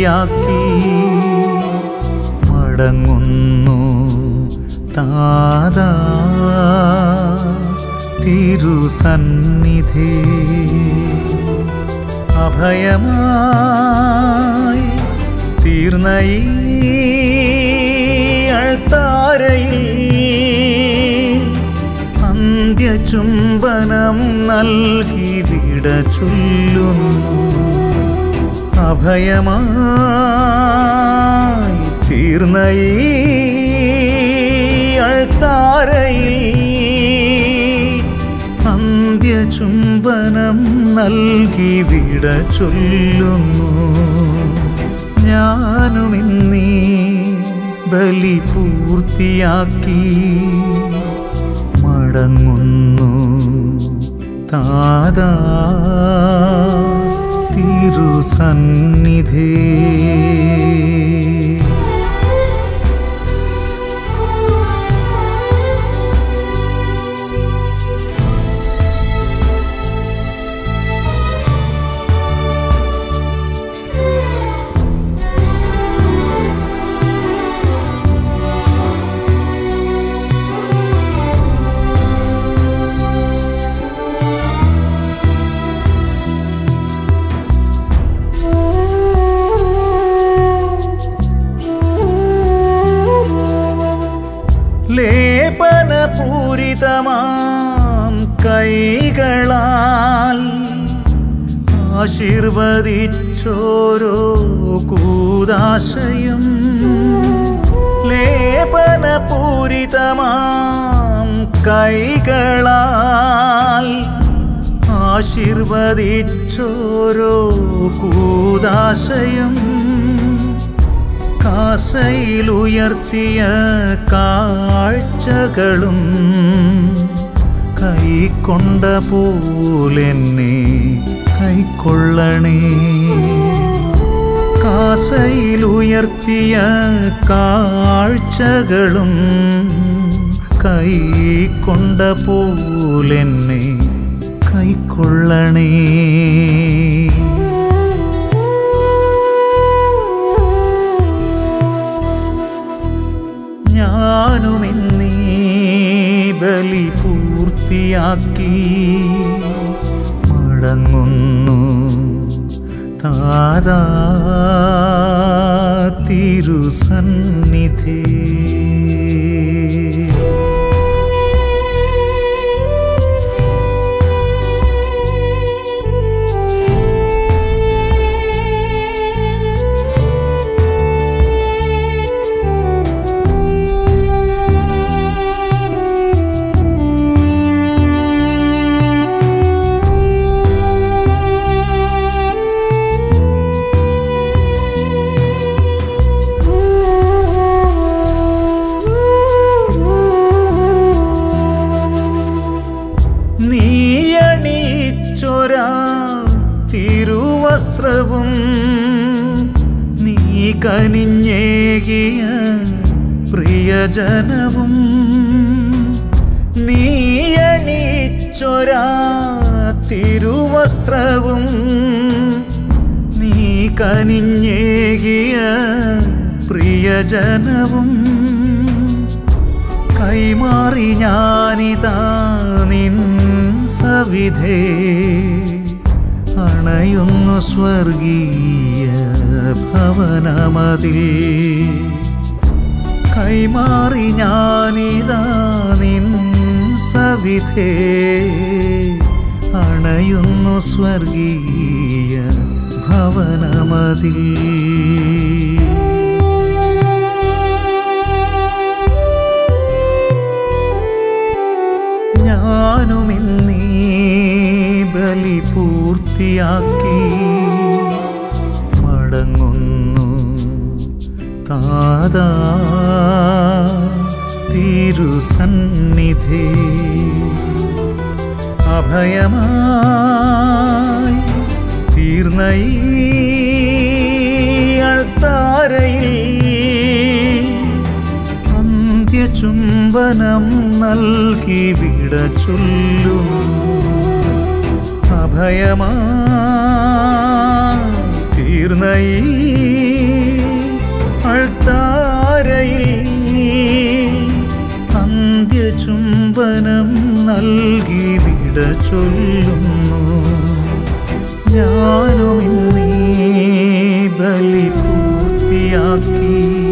പൂർത്തിയാക്കി മടങ്ങുന്നു താതാ തിരുസന്നിധി അഭയമായി തീർന്ന ഈ അൾത്താരയിൽ അന്ത്യചുംബനം നൽകി വിട ചൊല്ലുന്നു അഭയമായി തീർന്ന ഈ അൾത്താരയിൽ അന്ത്യചുംബനം നൽകി വിട ചൊല്ലുന്നു ഞാനുമിന്നീ ബലി പൂർത്തിയാക്കി മടങ്ങുന്നു താതാ തിരുസന്നിധി ലേപനപൂരിതമാം കൈകളാൽ ആശീർവദിച്ചോരോ കൂതാശയം ലേപനപൂരിതമാം കൈകളാൽ ആശീർവദിച്ചോരോ കൂതാശയം കാസയിലുയർത്തിയ കാഴ്ചകളും കൈക്കൊണ്ട പോലെന്നെ കൈക്കൊള്ളണേ കാസയിലുയർത്തിയ കാഴ്ചകളും കൈക്കൊണ്ട പോലെന്നെ കൈക്കൊള്ളണേ ഞാനുമെന്നീ ബലി പൂർത്തിയാക്കി മടങ്ങുന്നു താതാ തിരുസന്നിധി നീയണീച്ചൊരാ തിരുവസ്ത്രവും നീ കനിഞ്ഞേകിയ പ്രിയജനവും നീയണീച്ചൊരാ തിരുവസ്ത്രവും നീ കനിഞ്ഞേകിയ പ്രിയജനവും കൈമാറി ഞാനിതാ നിൻ സവിധേ അണയുന്നു സ്വർഗീയ ഭവനമതിൽ കൈമാറി ഞാനിതാ നിൻ സവിധേ അണയുന്നു സ്വർഗീയ ഭവനമതിൽ ഞാനുമിന്നീ ബലി പൂർത്തിയാക്കി മടങ്ങുന്നു താതാ തിരുസന്നിധി അഭയമായി തീർന്ന ഈ അൾത്താരയിൽ അന്ത്യചുംബനം നൽകി വിട ചൊല്ലു അഭയമായി തീർന്ന ഈ ചൊല്ലുന്നു ഞാനും ഇന്നീ ബലി പൂർത്തിയാക്കി